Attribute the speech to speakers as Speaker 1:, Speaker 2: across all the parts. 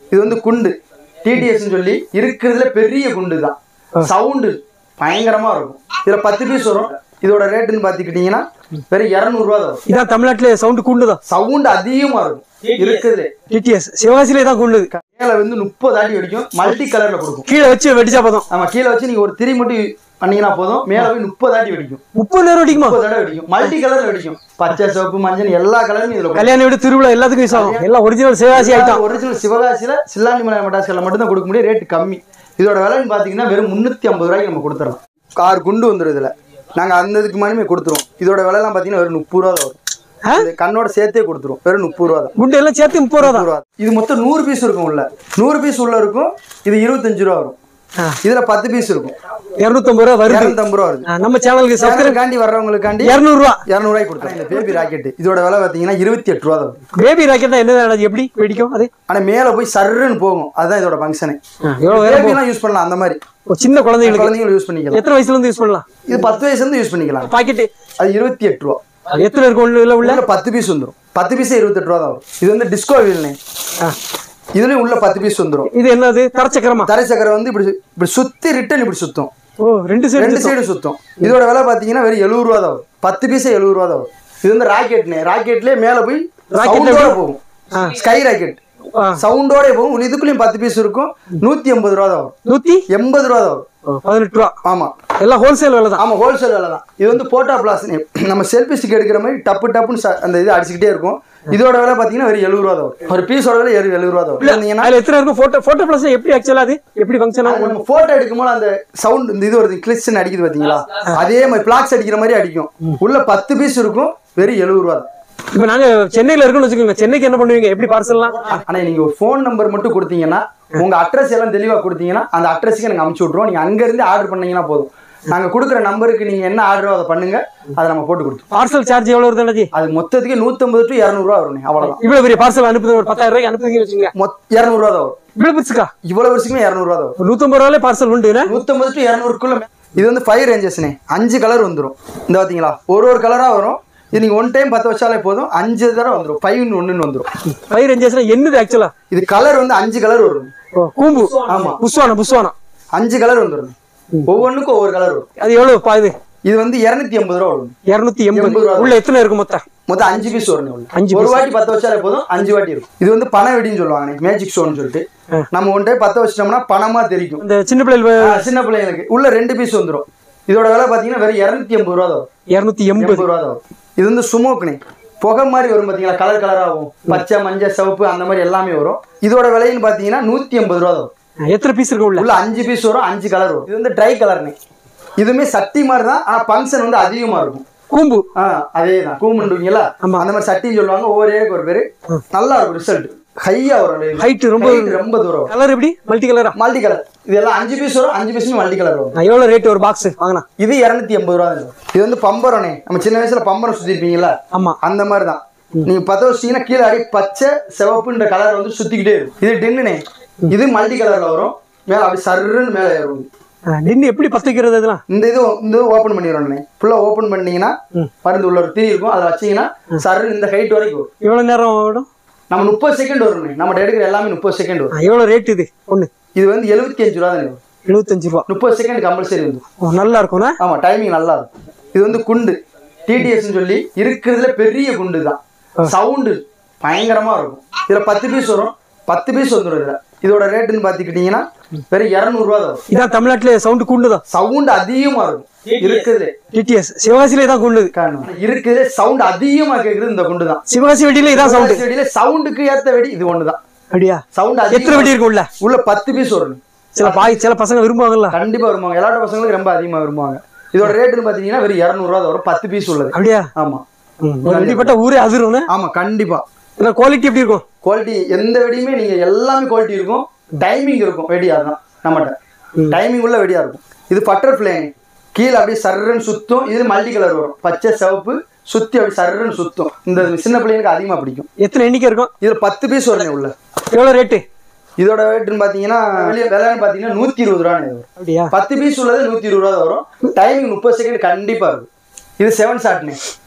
Speaker 1: இது வந்து குண்டு டிடிஎஸ்ன்னு சொல்லி இருக்கிறதுல பெரிய குண்டு தான் சவுண்டு பயங்கரமா இருக்கும் இதுல பத்து பீஸ் வரும் இதோட ரேட்டுன்னு பாத்துக்கிட்டீங்கன்னா வெறும் இரநூறுவா தான் வரும்
Speaker 2: இதான் தமிழ்நாட்டுல சவுண்ட் கூண்டுதான்
Speaker 1: சவுண்டு அதிகமா இருக்கும் இருக்கிறதுலே
Speaker 2: டிடிஎஸ் சிவகாசிலே தான் கூண்டுது
Speaker 1: மேல வந்து முப்பது அடி அடிக்கும் மல்டி கலர்ல கொடுக்கும்
Speaker 2: கீழே வச்சு வெடிச்சா போதும்
Speaker 1: ஆமா கீழே வச்சு நீங்க ஒரு திரி மட்டும் பண்ணீங்கன்னா போதும் மேல போய் முப்பது அடி வெடிக்கும்
Speaker 2: முப்பது நேரம் வெடிக்குமா
Speaker 1: முப்பது தடவை வெடிக்கும் மல்டி கலர்ல வெடிக்கும் பச்சை சிவப்பு மஞ்சள் எல்லா கலரும் இதுல
Speaker 2: கல்யாண வீடு திருவிழா எல்லாத்துக்கும் யூஸ் ஆகும் எல்லாம் ஒரிஜினல் சிவகாசி ஐட்டம்
Speaker 1: ஒரிஜினல் சிவகாசியில சில்லாண்டி மலை மட்டாசுகளை மட்டும் தான் கொடுக்க முடியும் ரேட் கம்மி இதோட விலைன்னு பாத்தீங்கன்னா வெறும் முன்னூத்தி ஐம்பது ரூபாய்க்கு நம்ம கொடுத்துறோம் கார் குண்டு வந்துடும் இதுல நாங்க அந்த இதுக்கு மணிமே கொடுத்துருவோம் இதோட விலைலாம் பாத்தீங்கன்னா வெறும் முப்பது ரூபா தான் வரும்
Speaker 2: ஆ?
Speaker 1: இது கண்ணோட சேர்த்தே கொடுத்துருவோம் வெறும் முப்பது ரூபா தான்
Speaker 2: குண்டு எல்லாம் சேர்த்து முப்பது ரூபா தான்
Speaker 1: முப்பது ரூபா இது மொத்தம் நூறு பீஸ் இருக்கும் உள்ள நூறு பீஸ் உள்ள இருக்கும் இது இருபத்தஞ்சு ரூபா வரும்
Speaker 2: ஆ.
Speaker 1: இதுல பத்து பீஸ் இருக்கும்
Speaker 2: இரநூத்தம்பது ரூபா வருது
Speaker 1: இரநூத்தம்பது ரூபா வருது
Speaker 2: ஆ, நம்ம சேனலுக்கு சப்ஸ்கிரைப்
Speaker 1: சேனலுக்காண்டி வர்றவங்களுக்காண்டி
Speaker 2: இரநூறுவா
Speaker 1: இரநூறுவாய்க்கு கொடுத்துருவோம் இந்த பேபி ராக்கெட் இதோட விலை பாத்தீங்கன்னா இருபத்தி எட்டு ரூபா தான் வரும்
Speaker 2: பேபி ராக்கெட் என்ன அது எப்படி வெடிக்கும் அது
Speaker 1: ஆனா மேல போய் சர்ருன்னு போகும் அதுதான் இதோட ஃபங்க்ஷனே
Speaker 2: ஆ, எவ்வளவு வேலை
Speaker 1: பேபிலாம் யூஸ் பண்ணலாம் அந்த மாதிரி
Speaker 2: ஒரு சின்ன குழந்தைங்களுக்கு
Speaker 1: குழந்தைங்களும் யூஸ் பண்ணிக்கலாம்
Speaker 2: எத்தனை வயசுல இருந்து யூஸ் பண்ணலாம்
Speaker 1: இது பத்து வயசுல இருந்து யூஸ் பண்ணிக்கலாம்
Speaker 2: பாக்கெட்
Speaker 1: அது இருபத்தி எட்டு ரூபா
Speaker 2: எத்தனை இருக்கும் உள்ள உள்ள
Speaker 1: உள்ள பத்து பீஸ் வந்துரும் பத்து பீஸ் இருபத்தெட்டு ரூபா தான் வரும் இது வந்து டிஸ்கோ வீல்னே
Speaker 2: ஆ.
Speaker 1: இதுலயும் உள்ள பத்து பீஸ் வந்துரும்
Speaker 2: இது என்னது தரச்சக்கரமா
Speaker 1: தரை சக்கரை வந்து இப்படி இப்படி சுத்தி ரிட்டன் இப்படி சுத்தும்
Speaker 2: ஓ ரெண்டு சைடு
Speaker 1: ரெண்டு சைடு சுத்தும் இதோட விலை பாத்தீங்கன்னா வெறும் எழுபது ரூபா தான் வரும் பத்து பீஸே எழுபது ரூபா தான் வரும் இது வந்து ராக்கெட்னே ராக்கெட்லயே மேல போய்
Speaker 2: ராக்கெட்ல
Speaker 1: சவுண்டோட
Speaker 2: எப்படி?
Speaker 1: போகும்
Speaker 2: ஆ.
Speaker 1: ஸ்கை ராக்கெட்
Speaker 2: ஆ.
Speaker 1: சவுண்டோட போகும் உள்ள இதுக்குள்ளயும் பத்து பீஸ் இருக்கும் நூத்தி எண்பது ரூபா தான் வரும்
Speaker 2: நூத்தி
Speaker 1: எண்பது ரூபா தான் வரும்
Speaker 2: ஓ, பதினெட்டு ரூபா
Speaker 1: ஆமா
Speaker 2: எல்லாம் ஹோல்சேல் விலை தான்
Speaker 1: ஆமா ஹோல்சேல் விலை தான் இது வந்து போட்டோ பிளாஸ் நம்ம செல்ஃபி ஸ்டிக் எடுக்கிற மாதிரி டப்பு டப்புன்னு ச- அந்த இது அடிச்சுக்கிட்டே இருக்கும் இதோட விலை பாத்தீங்கன்னா வெறும் எழுபது ரூபா தான் வரும் ஒரு பீஸோட விலை எழுபது எழுபது ரூபா தான் வரும் இருந்தீங்கன்னா
Speaker 2: அதுல எத்தனை இருக்கும் போட்டோ போட்டோ பிளஸ் எப்படி ஆக்சுவலா அது எப்படி ஃபங்க்ஷன் ஆகும்
Speaker 1: நம்ம போட்டோ எடுக்கும்போது அந்த சவுண்ட் இந்த இது வருது கிளிஸ்ன்னு அடிக்குது பாத்தீங்களா அதே மாதிரி பிளாக்ஸ் அடிக்கிற மாதிரி அடிக்கும் உள்ள பத்து பீஸ் இருக்கும் வெறும் எழுபது ரூபா தான்
Speaker 2: இப்போ நாங்க சென்னையில இருக்கோம்னு வச்சுக்கோங்க சென்னைக்கு என்ன பண்ணுவீங்க எப்படி பார்சல்லாம்
Speaker 1: ஆனா நீங்க ஒரு ஃபோன் நம்பர் மட்டும் கொடுத்தீங்கன்னா உங்க அட்ரஸ் எல்லாம் தெளிவா கொடுத்தீங்கன்னா அந்த அட்ரஸ்க்கு நாங்க அமுச்சு விட்ருவோம் நீங்க அங்க இருந்து ஆர்டர் பண்ணீங்கன்னா போதும் நாங்க கொடுக்குற நம்பருக்கு நீங்க என்ன ஆர்டரோ அதை பண்ணுங்க அதை நம்ம போட்டு கொடுத்துருவோம்
Speaker 2: பார்சல் சார்ஜ் எவ்வளவு வருது அண்ணாச்சி
Speaker 1: அது மொத்தத்துக்கு நூத்தம்பது டு இரநூறுவா வரும் அவ்வளவுதான்
Speaker 2: இவ்வளவு பெரிய பார்சல் அனுப்புது ஒரு பத்தாயிரம் ரூபாய்க்கு அனுப்புறீங்கன்னு வச்சுக்கோங்க
Speaker 1: மொத் இரநூறுவா தான் வரும்
Speaker 2: இவ்வளவு பிடிச்சுக்கா
Speaker 1: இவ்வளவு வருஷமே இரநூறுவா தான் வரும்
Speaker 2: ஒரு நூத்தம்பது ரூபாயிலே பார்சல் உண்டு என்ன?
Speaker 1: நூத்தம்பது டு இரநூறுக்குள்ள இது வந்து ஃபைவ் ரேஞ்சஸ்னே அஞ்சு கலர் வந்துரும் இந்த பாத்தீங்களா ஒரு ஒரு கலரா வரும் இது நீங்க ஒன் டைம் பத்து வச்சாலே போதும் அஞ்சு தடவை வந்துரும் ஃபைவ் ஒன்னு வந்துரும்
Speaker 2: ஃபைவ் ரேஞ்சஸ்ல என்னது ஆக்சுவலா
Speaker 1: இது கலர் வந்து அஞ்சு கலர் வரும்
Speaker 2: கூம்பு
Speaker 1: ஆமா.
Speaker 2: புஸ்வானம் புஸ்வானம்
Speaker 1: அஞ்சு கலர் வந்துரும் ஒவ்வொன்றுக்கும் ஒவ்வொரு கலர் வரும்
Speaker 2: அது எவ்வளவு பா இது
Speaker 1: இது வந்து இரநூத்தி எண்பது ரூபா வரும்
Speaker 2: இருநூத்தி எண்பது
Speaker 1: எண்பது ரூபா.
Speaker 2: உள்ள எத்தனை இருக்கு மொத்தம்
Speaker 1: மொத்தம் அஞ்சு பீஸ் வரும் உள்ள.
Speaker 2: அஞ்சு
Speaker 1: ஒரு
Speaker 2: piece.
Speaker 1: வாட்டி பத்து வச்சாலே போதும் அஞ்சு வாட்டி இருக்கும் இது வந்து பண வெடின்னு சொல்லுவாங்க மேஜிக் ஷோன்னு சொல்லிட்டு
Speaker 2: ஆ.
Speaker 1: நம்ம ஒன் டைம் பத்த வச்சிட்டோம்னா பணமா தெரிக்கும்
Speaker 2: இந்த சின்ன பிள்ளைகள்
Speaker 1: ஆ, சின்ன பிள்ளைங்களுக்கு உள்ள ரெண்டு பீஸ் வந்துரும் இதோட விலை பாத்தீங்கன்னா வெறும் இரநூத்தி எண்பது ரூபா தான் வரும்
Speaker 2: இருநூத்தி எண்பது
Speaker 1: எண்பது ரூபா தான் வரும் இது வந்து சுமோக்குனே புகை மாதிரி வரும் பாத்தீங்களா கலர் கலர் ஆகும் பச்சை மஞ்சள் சிவப்பு அந்த மாதிரி எல்லாமே வரும் இதோட விலைன்னு பாத்தீங்கன்னா நூத்தி எண்பது ரூபா தான் வரும்
Speaker 2: எத்தனை பீஸ் இருக்கு உள்ள
Speaker 1: உள்ள அஞ்சு பீஸ் வரும் அஞ்சு கலர் வரும் இது வந்து ட்ரை கலர்னே இதுவுமே சட்டி மாதிரி தான் ஆனா ஃபங்க்ஷன் வந்து அதிகமா இருக்கும்
Speaker 2: கூம்பு
Speaker 1: ஆ அதே தான் கூமுண்டுவீங்களா
Speaker 2: ஆமா.
Speaker 1: அந்த மாதிரி சட்டின்னு சொல்லுவாங்க ஒவ்வொரு ஏரியாவுக்கு ஒரு பேரு நல்லா இருக்கும் ரிசல்ட் ஹையா வரும்
Speaker 2: Height ரொம்ப-
Speaker 1: Height ரொம்ப தூரம் வரும்
Speaker 2: கலர் எப்படி மல்டி கலரா
Speaker 1: மல்டி கலர் இதெல்லாம் அஞ்சு பீஸ் வரும் அஞ்சு பீஸுமே மல்டி கலர் வரும்
Speaker 2: எவ்வளவு ரேட் ஒரு பாக்ஸ் வாங்கினா
Speaker 1: இது இரநூத்தி எண்பது ரூபா தான் வரும். இது வந்து பம்பரம்னே நம்ம சின்ன வயசுல பம்பரம் சுத்திருப்பீங்களா
Speaker 2: ஆமா
Speaker 1: அந்த மாதிரி தான் நீங்க பத்த வச்சிட்டீங்கன்னா கீழே அடி பச்சை சிவப்புன்ற கலர் வந்து சுத்திக்கிட்டே இருக்கும் இது டின்னுனே இது மல்டி கலர்ல வரும் மேல அப்படி சர்ருன்னு மேல ஏறும்
Speaker 2: நின்று எப்படி பத்து வைக்கிறது இதெல்லாம்
Speaker 1: இந்த இது இந்த ஓப்பன் பண்ணிடுறோம் ஃபுல்லா ஓப்பன் பண்ணீங்கன்னா மருந்து உள்ள ஒரு திரி இருக்கும் அதை வச்சீங்கன்னா சர்ருன்னு இந்த ஹைட் வரைக்கும் வரும்
Speaker 2: எவ்வளவு நேரம் ஓடும்
Speaker 1: நம்ம முப்பது செகண்ட் வரும் நம்ம எடுக்கிற எல்லாமே முப்பது செகண்ட் வரும்
Speaker 2: ஆ, எவ்வளவு ரேட் இது ஒண்ணு
Speaker 1: இது வந்து எழுபத்தி அஞ்சு ரூபா தான் வரும்
Speaker 2: எழுபத்தஞ்சு ரூபா
Speaker 1: முப்பது செகண்ட் கம்பல்சரி வந்து
Speaker 2: ஓ, நல்லா இருக்கும்னா
Speaker 1: ஆமா டைமிங் நல்லா இருக்கும் இது வந்து குண்டு டிடிஎஸ் சொல்லி இருக்கிறதுல பெரிய குண்டு தான் சவுண்டு பயங்கரமா இருக்கும் இதுல பத்து பீஸ் வரும் பத்து பீஸ் வந்துடும் இதுல இதோட ரேட்டுன்னு பாத்துக்கிட்டீங்கன்னா வெறும் இரநூறுவா தான் வரும்
Speaker 2: இதான் தமிழ்நாட்டுல சவுண்ட் கூண்டுதான்
Speaker 1: சவுண்ட் அதிகமா இருக்கும் இருக்கிறதுலே
Speaker 2: டிடிஎஸ் சிவகாசியிலே தான் கூண்டுது
Speaker 1: இருக்கிறதுலே சவுண்ட் அதிகமா கேக்குறது இந்த குண்டு தான்
Speaker 2: சிவகாசி வெடியில இதான் சவுண்ட்
Speaker 1: வெடியில சவுண்டுக்கு ஏத்த வெடி இது ஒண்ணுதான்
Speaker 2: அப்படியா
Speaker 1: சவுண்ட்
Speaker 2: எத்தனை வெடி இருக்கும் உள்ள
Speaker 1: உள்ள பத்து பீஸ் வரும்
Speaker 2: சில பாய் சில பசங்க விரும்புவாங்கல்ல
Speaker 1: கண்டிப்பா விரும்புவாங்க எல்லா பசங்களுக்கு ரொம்ப அதிகமா விரும்புவாங்க இதோட ரேட்டுன்னு பாத்தீங்கன்னா வெறும் இரநூறுவா தான் வரும் பத்து பீஸ் உள்ளது
Speaker 2: அப்படியா
Speaker 1: ஆமா
Speaker 2: ம், ஒரு வெடிப்பட்ட ஊரே அதிரும்னு
Speaker 1: ஆமா கண்டிப்பா
Speaker 2: இல்ல குவாலிட்டி எப்படி இருக்கும்
Speaker 1: குவாலிட்டி எந்த வெடியுமே நீங்க எல்லாமே குவாலிட்டி இருக்கும் டைமிங் இருக்கும் வெடி அதுதான் நம்மகிட்ட டைமிங் உள்ள வெடியா இருக்கும் இது பட்டர்ஃப்ளை கீழே அப்படியே சர்றன்னு சுத்தும் இது மல்டி கலர் வரும் பச்சை சிவப்பு சுத்தி அப்படி சர்றன்னு சுத்தும் இந்த சின்ன பிள்ளைங்களுக்கு அதிகமா பிடிக்கும்
Speaker 2: எத்தனை எண்ணிக்கை இருக்கும்
Speaker 1: இதுல பத்து பீஸ் வருங்க உள்ள
Speaker 2: எவ்வளவு ரேட்டு
Speaker 1: இதோட ரேட்டுன்னு பாத்தீங்கன்னா வெளியே விலைன்னு பாத்தீங்கன்னா நூத்தி இருபது ரூபான்னு வரும்
Speaker 2: அப்படியா
Speaker 1: பத்து பீஸ் உள்ளது நூத்தி இருபது ரூபா தான் வரும் டைமிங் முப்பது செகண்ட் கண்டிப்பா இருக்கும் இது செவன் ஷாட்னு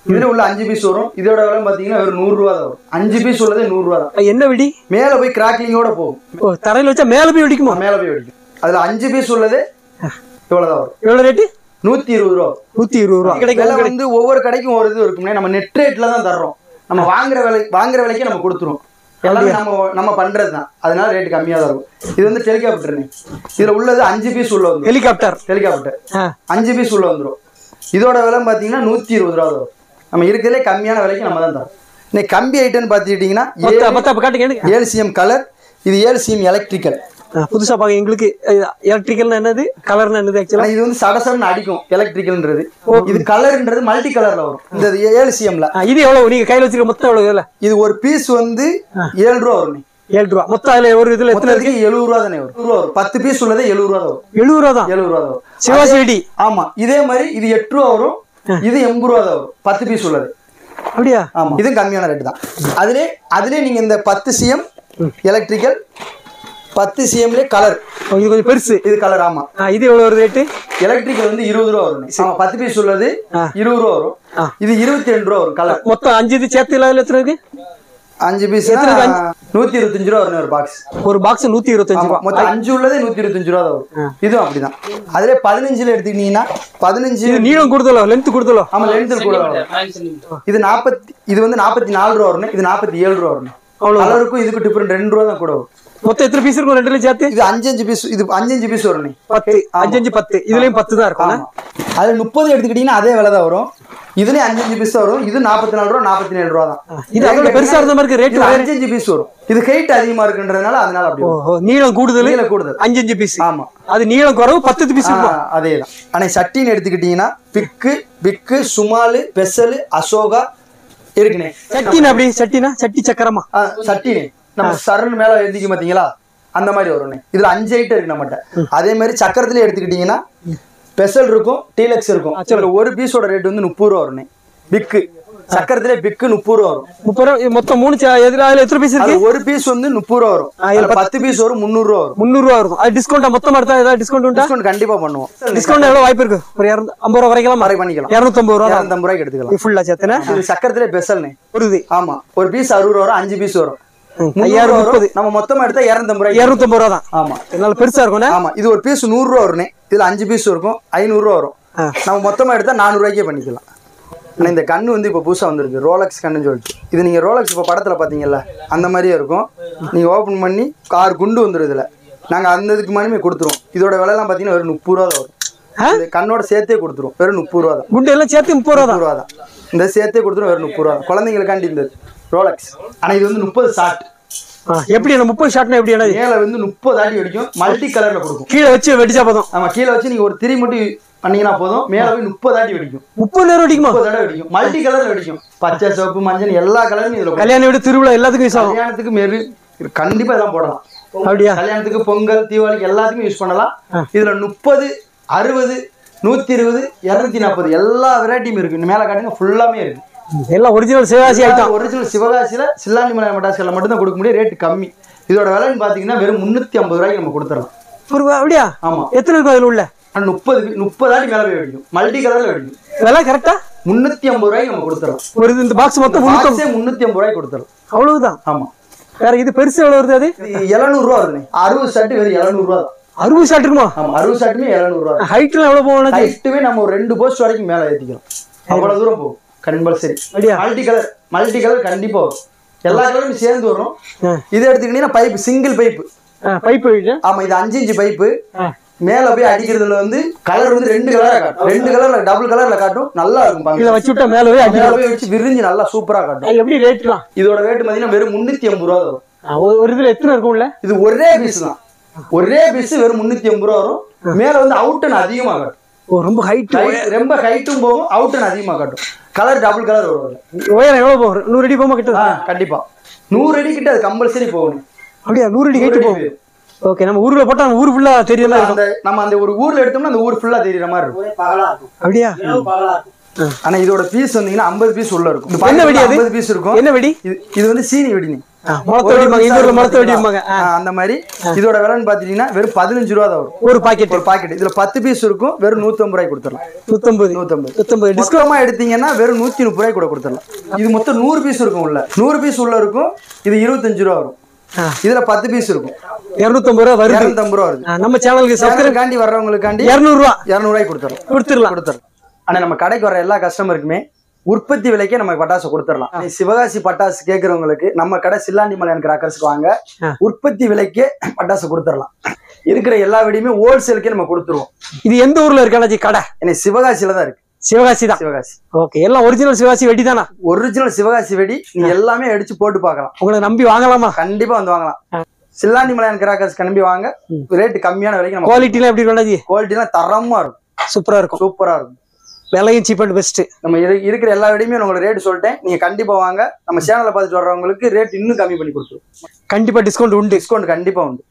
Speaker 1: இதுல உள்ள அஞ்சு பீஸ் வரும் இதோட விலை பாத்தீங்கன்னா ஒரு நூறு ரூபா தான் வரும் அஞ்சு பீஸ் உள்ளதே நூறு ரூபா தான்
Speaker 2: அது என்ன வெடி
Speaker 1: மேல போய் கிராக்லிங்கோட போகும்
Speaker 2: ஓ தரையில வச்சா மேல போய் வெடிக்குமா
Speaker 1: மேல போய் வெடிக்கும் அதுல அஞ்சு பீஸ் உள்ளதே இவ்வளவுதான் வரும்
Speaker 2: எவ்வளவு ரேட்டு
Speaker 1: நூத்தி இருபது ரூபா வரும்.
Speaker 2: நூத்தி இருபது ரூபா
Speaker 1: விலை வந்து ஒவ்வொரு கடைக்கும் ஒரு இது இருக்கும்னே நம்ம நெட் ரேட்ல தான் தர்றோம் நம்ம வாங்குற விலை வாங்குற விலைக்கு நம்ம கொடுத்துருவோம் எல்லாமே நம்ம நம்ம பண்றது தான் அதனால ரேட் கம்மியா தான் இருக்கும் இது வந்து டெலிகாப்டர்னு இதுல உள்ளது அஞ்சு பீஸ் உள்ள வந்து
Speaker 2: ஹெலிகாப்டர்
Speaker 1: ஹெலிகாப்டர்
Speaker 2: ஆ
Speaker 1: அஞ்சு பீஸ் உள்ள வந்துடும் இதோட விலை பார்த்தீங்கன்னா நூற்றி இருபது ரூபா வரும் நம்ம இருக்கிறதுலே கம்மியான விலைக்கு நம்ம தான் தரோம் இன்னைக்கு கம்பி ஐட்டம்னு பார்த்துக்கிட்டிங்கன்னா
Speaker 2: பத்தா பத்தா அப்ப காட்டுங்க எனக்கு.
Speaker 1: ஏழு சிஎம் கலர் இது ஏழு சிஎம் எலக்ட்ரிக்கல்
Speaker 2: ஆ, புதுசா பாக்க எங்களுக்கு எலக்ட்ரிக்கல்னா என்னது கலர்னா என்னது ஆக்சுவலா
Speaker 1: ஆனால் இது வந்து சடசடன்னு அடிக்கும் எலக்ட்ரிக்கல்ன்றது இது கலர்ன்றது மல்டி கலரில் வரும் இந்த ஏழு சிஎம்ல
Speaker 2: இது எவ்வளவு நீங்க கையில வச்சிருக்க மொத்தம் எவ்வளவு இதுல
Speaker 1: இது ஒரு பீஸ் வந்து ஏழு ரூபா வரும்
Speaker 2: ஏழு ரூபா மொத்தம் அதுல ஒரு இதுல எத்தனை
Speaker 1: மொத்தத்துக்கு எழுபது ரூபா தானே வரும் ரூபா வரும் பத்து பீஸ் உள்ளதே எழுபது ரூபா தான் வரும்
Speaker 2: எழுபது ரூபா தான்
Speaker 1: எழுபது ரூபா தான் வரும்
Speaker 2: சிவாசி வெடி
Speaker 1: ஆமா இதே மாதிரி இது எட்டு ரூபா வரும் இது எண்பது ரூபா தான் வரும் பத்து பீஸ் உள்ளது
Speaker 2: அப்படியா
Speaker 1: ஆமா இதுவும் கம்மியான ரேட்டு தான் அதிலே அதிலே நீங்க இந்த பத்து சிஎம் எலக்ட்ரிக்கல் பத்து சிஎம்லேயே கலர்
Speaker 2: ஓ, இது கொஞ்சம் பெருசு
Speaker 1: இது கலர் ஆமா
Speaker 2: ஆ, இது எவ்வளவு ஒரு ரேட்டு
Speaker 1: எலக்ட்ரிக்கல் வந்து இருபது ரூபா வரும் ஆமா பத்து பீஸ் உள்ளது
Speaker 2: ஆ.
Speaker 1: இருபது ரூபா வரும்
Speaker 2: ஆ.
Speaker 1: இது இருபத்தி ரெண்டு ரூபா வரும் கலர்
Speaker 2: மொத்தம் அஞ்சு இது சேர்த்து இல்லாத எத்தனை இருக்கு
Speaker 1: அஞ்சு பீஸ் நூத்தி இருபத்தஞ்சு ரூபா வரும் ஒரு பாக்ஸ்
Speaker 2: ஒரு பாக்ஸ் நூத்தி இருபத்தஞ்சு ரூபா
Speaker 1: மொத்தம் அஞ்சு உள்ளதே நூத்தி இருபத்தஞ்சு ரூபா தான் வரும் இதுவும் அப்படிதான் அதுல பதினஞ்சுல எடுத்துக்கிட்டீங்கன்னா பதினஞ்சு
Speaker 2: இது நீளம் கொடுத்தலோ லென்த் கொடுத்தலோ
Speaker 1: ஆமா லென்த்தில் கூட வரும் இது நாற்பத்தி இது வந்து நாற்பத்தி நாலு ரூபா வரும் இது நாற்பத்தி ஏழு ரூபா வரும்
Speaker 2: அவ்வளவு
Speaker 1: கலருக்கும் இதுக்கு டிஃபரெண்ட் ரெண்டு ரூபா தான் கூட வரும்
Speaker 2: மொத்தம் எத்தனை பீஸ் இருக்கும் ரெண்டுலயும் சேர்த்து
Speaker 1: இது அஞ்சு அஞ்சு பீஸ் இது அஞ்சு அஞ்சு பீஸ் வரும்
Speaker 2: பத்து அஞ்சு அஞ்சு பத்து இதுலயும் பத்து தான் இருக்கும்
Speaker 1: ஆமா அது முப்பது எடுத்துக்கிட்டீங்கன்னா அதே விலை தான் வரும் இதுலயும் அஞ்சு அஞ்சு பீஸ் வரும் இது நாற்பத்தி நாலு ரூபா நாற்பத்தி ஏழு ரூபா தான்
Speaker 2: இது அதோட பெருசா இருந்த மாதிரி ரேட்
Speaker 1: இது அஞ்சு அஞ்சு பீஸ் வரும் இது ஹைட் அதிகமா இருக்குன்றதுனால அதனால அப்படி வரும்.
Speaker 2: ஓஹோ நீளம் கூடுதல்
Speaker 1: நீளம் கூடுதல்
Speaker 2: அஞ்சு அஞ்சு பீஸ்
Speaker 1: ஆமா
Speaker 2: அது நீளம் குறவு பத்து பீஸ் இருக்கும்
Speaker 1: அதே தான் ஆனா சட்டின்னு எடுத்துக்கிட்டீங்கன்னா பிக்கு பிக்கு சுமாலு பெசலு அசோகா இருக்குண்ணே
Speaker 2: சட்டினா அப்படி சட்டினா சட்டி சக்கரமா
Speaker 1: ஆ, சட்டினே நம்ம சரண் மேல எழுதிக்க பாத்தீங்களா அந்த மாதிரி வரும்ண்ணே இதுல அஞ்சு ஐட்டம் இருக்கு நம்மகிட்ட அதே மாதிரி சக்கரத்துல எடுத்துக்கிட்டீங்கன்னா பெசல் இருக்கும் டீலக்ஸ் இருக்கும் இதுல ஒரு பீஸோட ரேட் வந்து முப்பது ரூபா வரும்ண்ணே பிக்கு சக்கரத்திலே பிக்கு முப்பது ரூபா வரும்
Speaker 2: முப்பது ரூபா இது மொத்தம் மூணு ச- எதிர அதுல எத்தனை பீஸ் இருக்கு
Speaker 1: அது ஒரு பீஸ் வந்து முப்பது ரூபா வரும் அதுல பத்து பீஸ் வரும் முந்நூறு ரூபா வரும்
Speaker 2: முந்நூறு ரூபா இருக்கும் அது டிஸ்கவுண்ட் மொத்தமா எடுத்தா ஏதாவது டிஸ்கவுண்ட் உண்டா
Speaker 1: டிஸ்கவுண்ட் கண்டிப்பா பண்ணுவோம்
Speaker 2: டிஸ்கவுண்ட் எவ்வளவு வாய்ப்பு இருக்கு ஒரு இரநூத்தி ஐம்பது ரூபா குறைக்கலாம்
Speaker 1: மறை பண்ணிக்கலாம்
Speaker 2: இரநூத்தம்பது ரூபா தான்
Speaker 1: இரநூத்தம்பது ரூபாய்க்கு எடுத்துக்கலாம்
Speaker 2: ஃபுல்லா சேர்த்துனா
Speaker 1: இது சக்கரத்திலே பெசல்னே
Speaker 2: ஒரு இது
Speaker 1: ஆமா ஒரு பீஸ் அறுபது ரூபா வரும் அஞ்சு பீஸ் வரும்
Speaker 2: ம்,
Speaker 1: முந்நூறு
Speaker 2: ஐயாயிரம்
Speaker 1: ரூபா
Speaker 2: முப்பது
Speaker 1: வரும். நம்ம மொத்தமா எடுத்தா இரநூத்தம்பது ரூபாய்க்கு
Speaker 2: இரநூத்தம்பது ரூபா தான்
Speaker 1: ஆமா
Speaker 2: நல்ல பெருசா இருக்கும்ண்ணே
Speaker 1: ஆமா இது ஒரு பீஸ் நூறு ரூபா வரும்னே இதுல அஞ்சு பீஸ் இருக்கும் ஐநூறு ரூபா வரும்
Speaker 2: ஆ.
Speaker 1: நம்ம மொத்தமா எடுத்தா நானூறு ரூபாய்க்கே பண்ணிக்கலாம் ஆனா இந்த கண்ணு வந்து இப்போ புதுசா வந்திருக்கு ரோலக்ஸ் கண்ணுன்னு சொல்லிட்டு இது நீங்க ரோலக்ஸ் இப்போ படத்துல பாத்தீங்கல்ல அந்த மாதிரியே இருக்கும் நீங்க ஓபன் பண்ணி கார் குண்டு வந்துடும் இதுல நாங்க அந்த இதுக்கு மணிமே கொடுத்துருவோம் இதோட விலைலாம் பாத்தீங்கன்னா வெறும் முப்பது ரூபா தான் வரும்
Speaker 2: ஆ?
Speaker 1: இந்த கண்ணோட சேர்த்தே கொடுத்துருவோம் வெறும் முப்பது ரூபா தான்
Speaker 2: குண்டு எல்லாம் சேர்த்து முப்பது ரூபா தான்
Speaker 1: முப்பது ரூபா தான் இந்த சேர்த்தே கொடுத்துரும் வெறும் முப்பது ரூபா தான் குழந்தைங்களுக்காண்டி இந்த ரோலக்ஸ் ஆனா இது வந்து முப்பது ஷார்ட்
Speaker 2: ஆ, எப்படி என்ன முப்பது ஷாட்னா எப்படி என்ன
Speaker 1: மேல வந்து முப்பது அடி வெடிக்கும் மல்டி கலர்ல கொடுக்கும்
Speaker 2: கீழே வச்சு வெடிச்சா போதும்
Speaker 1: ஆமா கீழே வச்சு நீங்க ஒரு திரி மட்டும் பண்ணீங்கன்னா போதும் மேல போய் முப்பது அடி வெடிக்கும்
Speaker 2: முப்பது நேரம் வெடிக்குமா
Speaker 1: முப்பது தடவை வெடிக்கும் மல்டி கலர்ல வெடிக்கும் பச்சை சிவப்பு மஞ்சள் எல்லா கலரும் இதுல போடும்.
Speaker 2: கல்யாண வீடு திருவிழா எல்லாத்துக்கும் யூஸ் ஆகும்
Speaker 1: கல்யாணத்துக்கு மெரு இது கண்டிப்பா இதான் போடலாம்
Speaker 2: அப்படியா
Speaker 1: கல்யாணத்துக்கு பொங்கல் தீபாவளிக்கு எல்லாத்துக்கும் யூஸ் பண்ணலாம் இதுல முப்பது அறுபது நூத்தி இருபது இருநூத்தி நாற்பது எல்லா வெரைட்டியும் இருக்கு இந்த மேல காட்டுங்க ஃபுல்லாமே இருக்கு
Speaker 2: எல்லாம் ஒரிஜினல் சிவகாசி ஐட்டம்
Speaker 1: ஒரிஜினல் சிவகாசியில சில்லாண்டி மலை மட்டாசில மட்டும் தான் கொடுக்க முடியும் ரேட் கம்மி இதோட விலைன்னு பாத்தீங்கன்னா வெறும் முன்னூத்தி ஐம்பது ரூபாய்க்கு நம்ம கொடுத்துடலாம்
Speaker 2: ஒரு அப்படியா
Speaker 1: ஆமா
Speaker 2: எத்தனை இருக்கும் அதுல உள்ள
Speaker 1: ஆனா முப்பது முப்பது ஆடி மேல போய் வெடிக்கும் மல்டி கலர்ல வெடிக்கும்
Speaker 2: இதெல்லாம் கரெக்டா
Speaker 1: முன்னூத்தி ஐம்பது ரூபாய்க்கு நம்ம கொடுத்துடலாம்
Speaker 2: ஒரு இது இந்த பாக்ஸ் மொத்தம் முன்னூத்தி
Speaker 1: பாக்ஸே முன்னூத்தி ஐம்பது ரூபாய்க்கு கொடுத்துடலாம்
Speaker 2: அவ்வளவுதான்
Speaker 1: ஆமா
Speaker 2: வேற இது பெருசு எவ்வளவு வருது அது
Speaker 1: இது எழுநூறு ரூபா வருதுண்ணே அறுபது ஷர்ட் வெறும் எழுநூறு ரூபா தான்
Speaker 2: அறுபது ஷாட் இருக்குமா
Speaker 1: ஆமா அறுபது ஷர்ட்டுமே எழுநூறு ரூபா
Speaker 2: ஹைட்லாம் எவ்வளவு போகணும்
Speaker 1: ஹைட்டுமே நம்ம ஒரு ரெண்டு போஸ்ட் வரைக்கும் மேல ஏத்திக்கலாம் அவ்வளவு தூரம் போகும் கம்பல்சரி
Speaker 2: அப்படியா?
Speaker 1: மல்டி கலர் மல்டி கலர் கண்டிப்பா வரும் எல்லா கலரும் சேர்ந்து வரும்
Speaker 2: ஆ.
Speaker 1: இதை எடுத்துக்கிட்டீங்கன்னா பைப் சிங்கிள் பைப்பு
Speaker 2: பைப் வீடு
Speaker 1: ஆமா இது அஞ்சு இன்ச்சு பைப்பு மேல போய் அடிக்கிறதுல வந்து கலர் வந்து ரெண்டு கலரா காட்டும் ரெண்டு கலர்ல டபுள் கலர்ல காட்டும் நல்லா இருக்கும் பாருங்க.
Speaker 2: இதுல வச்சு விட்டா மேல போய் அடி
Speaker 1: மேல போய் வச்சு விரிஞ்சு நல்லா சூப்பரா காட்டும்
Speaker 2: அது எப்படி ரேட்லாம்
Speaker 1: இதோட ரேட் பாத்தீங்கன்னா வெறும் முன்னூத்தி ஐம்பது ரூபா வரும்
Speaker 2: ஒரு இதுல எத்தனை இருக்கும் உள்ள
Speaker 1: இது ஒரே பீஸ் தான் ஒரே பீஸ் வெறும் முன்னூத்தி ஐம்பது ரூபா வரும் மேல வந்து அவுட்டன் அதிகமா காட்டும்
Speaker 2: ஓ ரொம்ப ஹைட்
Speaker 1: Height- ரொம்ப ஹைட்டும் போகும் அவுட்டன் அதிகமா காட்டும் கலர் டபுள் கலர் வரும் அதுல.
Speaker 2: உயரம் எவ்வளவு போகும் நூறு அடி போகுமா கிட்ட
Speaker 1: ஆ கண்டிப்பா நூறு அடி கிட்ட அது கம்பல்சரி போகணும்
Speaker 2: அப்படியா நூறு அடி ஹைட் போகும் ஓகே நம்ம ஊர்ல போட்டா நம்ம ஊர் ஃபுல்லா தெரியல
Speaker 1: அந்த நம்ம அந்த ஒரு ஊர்ல எடுத்தோம்னா அந்த ஊர் ஃபுல்லா தெரியற மாதிரி இருக்கும்
Speaker 2: அப்படியா
Speaker 1: ஆனா இதோட பீஸ் வந்தீங்கன்னா ஐம்பது பீஸ் உள்ள இருக்கும்
Speaker 2: என்ன வெடி அது?
Speaker 1: ஐம்பது பீஸ் இருக்கும்
Speaker 2: என்ன வெடி
Speaker 1: இது இது வந்து சீனி வெடினி
Speaker 2: முளத்த
Speaker 1: ஒரு
Speaker 2: வெடிப்பாங்க எங்க ஊர்ல
Speaker 1: piece
Speaker 2: முளத்த
Speaker 1: ஆ
Speaker 2: வெடிப்பாங்க
Speaker 1: ஆ, அந்த மாதிரி இதோட விலைன்னு பாத்தீங்கன்னா வெறும் பதினஞ்சு ரூபா தான் வரும்
Speaker 2: ஒரு பாக்கெட்
Speaker 1: ஒரு பாக்கெட் இதுல பத்து பீஸ் இருக்கும் வெறும் நூத்தம்பது ரூபாய்க்கு கொடுத்துடலாம்
Speaker 2: நூத்தம்பது
Speaker 1: நூத்தம்பது
Speaker 2: நூத்தம்பது
Speaker 1: டிஸ்கவுண்டமா எடுத்தீங்கன்னா வெறும் நூத்தி முப்பது ரூபாய்க்கு கூட கொடுத்துடலாம் இது மொத்தம் நூறு பீஸ் இருக்கும் உள்ள நூறு பீஸ் உள்ள இருக்கும் இது இருபத்தஞ்சு ரூபா வரும்
Speaker 2: ஆ.
Speaker 1: இதுல பத்து பீஸ் இருக்கும்
Speaker 2: இருநூத்தம்பது ரூபா வருது
Speaker 1: இரநூத்தம்பது ரூபா வருது
Speaker 2: ஆ, நம்ம சேனலுக்கு சப்ஸ்கிரைப்
Speaker 1: சேனலுக்காண்டி வர்றவங்களுக்காண்டி
Speaker 2: இருநூறு ரூபா
Speaker 1: இரநூறுவாய்க்கு கொடுத்துடலாம்
Speaker 2: கொடுத்துடலாம்
Speaker 1: கொடுத்துடலாம் ஆனா நம்ம கடைக்கு வர எல்லா கஸ்டமருக்குமே உற்பத்தி விலைக்கே நம்ம பட்டாசு கொடுத்துடலாம் நீ சிவகாசி பட்டாசு கேட்கறவங்களுக்கு நம்ம கடை சில்லாண்டி மலையான் கிராக்கர்ஸ்க்கு வாங்க
Speaker 2: ஆ.
Speaker 1: உற்பத்தி விலைக்கே பட்டாசு கொடுத்துடலாம் இருக்கிற எல்லா வெடியுமே ஹோல்சேலுக்கே நம்ம கொடுத்துருவோம்
Speaker 2: இது எந்த ஊர்ல இருக்கு அண்ணாச்சி கடை
Speaker 1: ஏன்னா சிவகாசியில தான் இருக்கு
Speaker 2: சிவகாசி தான்
Speaker 1: சிவகாசி
Speaker 2: ஓகே எல்லாம் ஒரிஜினல் சிவகாசி வெடி தானா
Speaker 1: ஒரிஜினல் சிவகாசி வெடி நீங்க எல்லாமே அடிச்சு போட்டு பார்க்கலாம்
Speaker 2: உங்களை நம்பி வாங்கலாமா
Speaker 1: கண்டிப்பா வந்து வாங்கலாம் சில்லாண்டி மலையான் கிராக்கர்ஸ் கிளம்பி வாங்க ரேட் கம்மியான விலைக்கு நம்ம
Speaker 2: குவாலிட்டி எல்லாம் எப்படி இருக்கும் அண்ணாச்சி
Speaker 1: குவாலிட்டிலாம் தரமா இருக்கும்
Speaker 2: சூப்பரா இருக்கும்
Speaker 1: சூப்பரா இருக்கும்
Speaker 2: விலையும் சீப் அண்ட் பெஸ்ட்
Speaker 1: நம்ம இரு- இருக்கிற எல்லா வெடியுமே உங்களுக்கு ரேட் சொல்லிட்டேன் நீங்க கண்டிப்பா வாங்க நம்ம சேனலை பார்த்துட்டு வர்றவங்களுக்கு ரேட் இன்னும் கம்மி பண்ணி கொடுத்துருவோம்
Speaker 2: கண்டிப்பா டிஸ்கவுண்ட் உண்டு
Speaker 1: டிஸ்கவுண்ட் கண்டிப்பா உண்டு